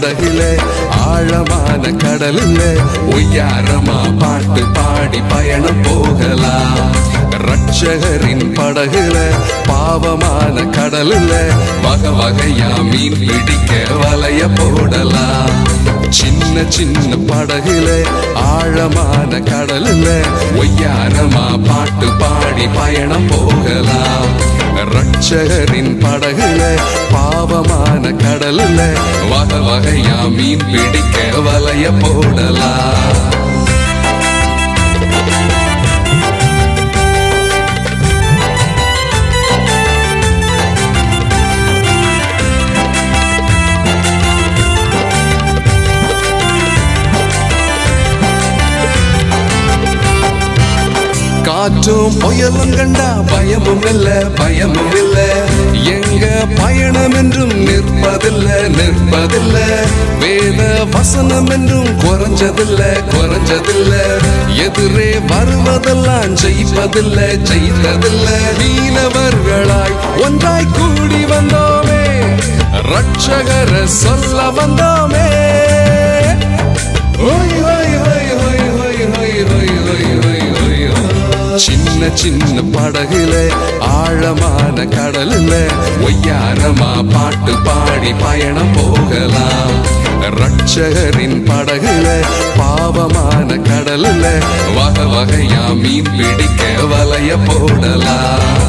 படகுல ஆழமான கடலுல ஒய்யாரமா பாட்டு பாடி பயணம் போகலாம் ரட்சகரின் படகுல பாவமான கடலுல வகை வகையா மீன் பிடிக்க வலைய போடலாம் சின்ன சின்ன படகுல ஆழமான கடலுல ஒய்யாரமா பாட்டு பாடி பயணம் போகலாம் ரட்சகரின் படகுல பாவமான கடலுல வகை வகையா மீன் பிடிக்க வலைய போடலாம் காற்றும் புயலும் கண்டா பயமும் இல்ல பயமும் இல்ல எங்க பயணம் என்றும் நிற்பதில்ல நிற்பதில்ல வேத வசனம் என்றும் குறைஞ்சதில்ல குறைஞ்சதில்ல எதிரே வருவதெல்லாம் ஜெயிப்பதில்ல ஜெயித்ததில்ல மீனவர்களாய் ஒன்றாய் கூடி வந்தோமே ரட்சகர சொல்ல வந்தோமே ஓய் ஓய் ஓய் ஓய் ஓய் ஓய் ஓய் ஓய் ஓய் ஓய் ஓய். சின்ன சின்ன படகுல ஆழமான கடலுல ஒய்யாரமா பாட்டு பாடி பயணம் போகலாம் ரட்சகரின் படகுல பாவமான கடலுல வகை வகையா மீன் பிடிக்க வலைய போடலாம்